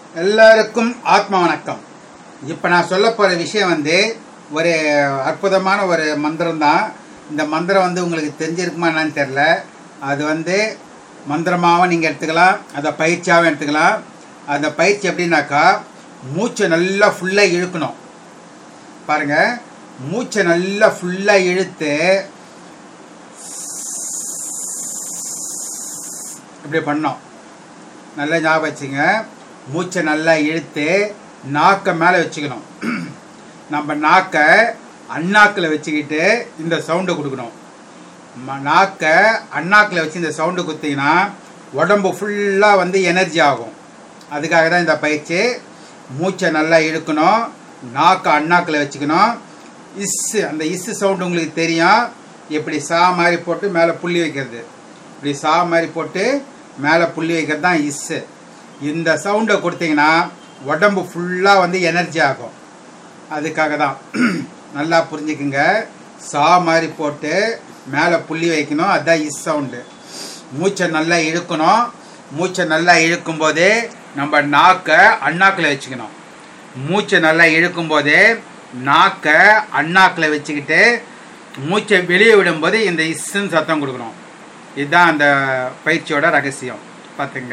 எல்லாருக்கும் ஆத்ம வணக்கம் இப்போ நான் சொல்ல போகிற விஷயம் வந்து ஒரு அற்புதமான ஒரு மந்திரம் தான் இந்த மந்திரம் வந்து உங்களுக்கு தெரிஞ்சிருக்குமா என்னன்னு தெரில அது வந்து மந்திரமாகவும் நீங்கள் எடுத்துக்கலாம் அதை பயிற்சியாகவும் எடுத்துக்கலாம் அந்த பயிற்சி எப்படின்னாக்கா மூச்சை நல்லா ஃபுல்லாக இழுக்கணும் பாருங்கள் மூச்சை நல்லா ஃபுல்லாக இழுத்து இப்படி பண்ணோம் நல்லா ஞாபகம் வச்சுங்க மூச்சை நல்லா இழுத்து நாக்கை மேலே வச்சுக்கணும் நம்ம நாக்கை அண்ணாக்கில் வச்சுக்கிட்டு இந்த சவுண்டை கொடுக்கணும் ம- நாக்கை அண்ணாக்கில் வச்சு இந்த சவுண்டு கொடுத்தீங்கன்னா உடம்பு ஃபுல்லாக வந்து எனர்ஜி ஆகும் அதுக்காக தான் இந்த பயிற்சி மூச்சை நல்லா இழுக்கணும் நாக்கை அண்ணாக்கில் வச்சுக்கணும் இஸ்ஸு அந்த இஸ்ஸு சவுண்டு உங்களுக்கு தெரியும் இப்படி சா மாதிரி போட்டு மேலே புள்ளி வைக்கிறது இப்படி சா மாதிரி போட்டு மேலே புள்ளி வைக்கிறது தான் இஸ்ஸு இந்த சவுண்டை கொடுத்தீங்கன்னா உடம்பு ஃபுல்லாக வந்து எனர்ஜி ஆகும் அதுக்காக தான் நல்லா புரிஞ்சுக்குங்க சா மாதிரி போட்டு மேலே புள்ளி வைக்கணும் அதுதான் இஸ் சவுண்டு மூச்சை நல்லா இழுக்கணும் மூச்சை நல்லா இழுக்கும் போதே நம்ம நாக்கை அண்ணாக்கில் வச்சுக்கணும் மூச்சை நல்லா இழுக்கும் போதே நாக்கை அண்ணாக்கில் வச்சுக்கிட்டு மூச்சை வெளியே விடும்போது இந்த இஸ்ஸுன்னு சத்தம் கொடுக்கணும் இதுதான் அந்த பயிற்சியோட ரகசியம் பார்த்துங்க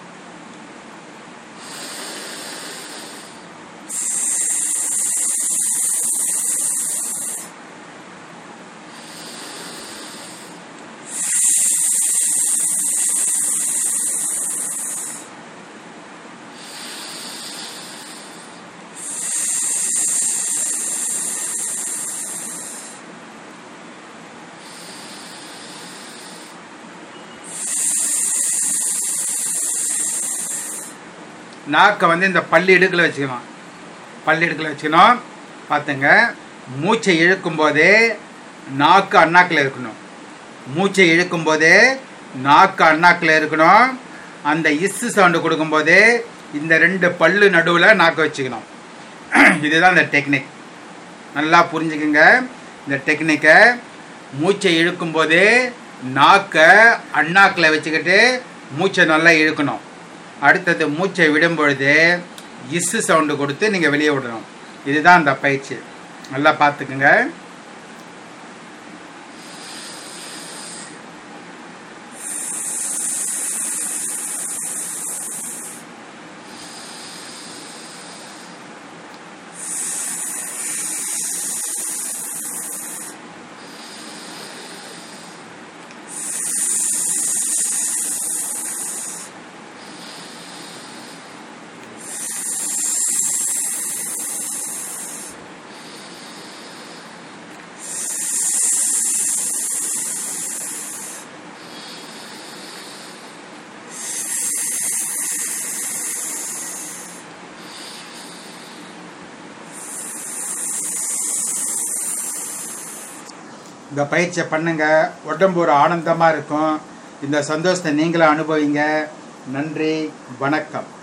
நாக்கை வந்து இந்த பல்லு இடுக்கில் வச்சுக்கணும் பல்லு இடுக்கில் வச்சுக்கணும் பார்த்துங்க மூச்சை இழுக்கும் போதே நாக்கு அண்ணாக்கில் இருக்கணும் மூச்சை இழுக்கும் போதே நாக்கு அண்ணாக்கில் இருக்கணும் அந்த இஸ்ஸு சவுண்டு கொடுக்கும்போதே இந்த ரெண்டு பல்லு நடுவில் நாக்கை வச்சுக்கணும் இதுதான் இந்த டெக்னிக் நல்லா புரிஞ்சுக்குங்க இந்த டெக்னிக்கை மூச்சை இழுக்கும் போதே நாக்கை அண்ணாக்கில் வச்சுக்கிட்டு மூச்சை நல்லா இழுக்கணும் அடுத்தது மூச்சை விடும் பொழுது இஸ்ஸு சவுண்டு கொடுத்து நீங்கள் வெளியே விடணும் இதுதான் அந்த பயிற்சி நல்லா பார்த்துக்குங்க இந்த பயிற்சியை பண்ணுங்க உடம்பு ஒரு ஆனந்தமாக இருக்கும் இந்த சந்தோஷத்தை நீங்களும் அனுபவிங்க நன்றி வணக்கம்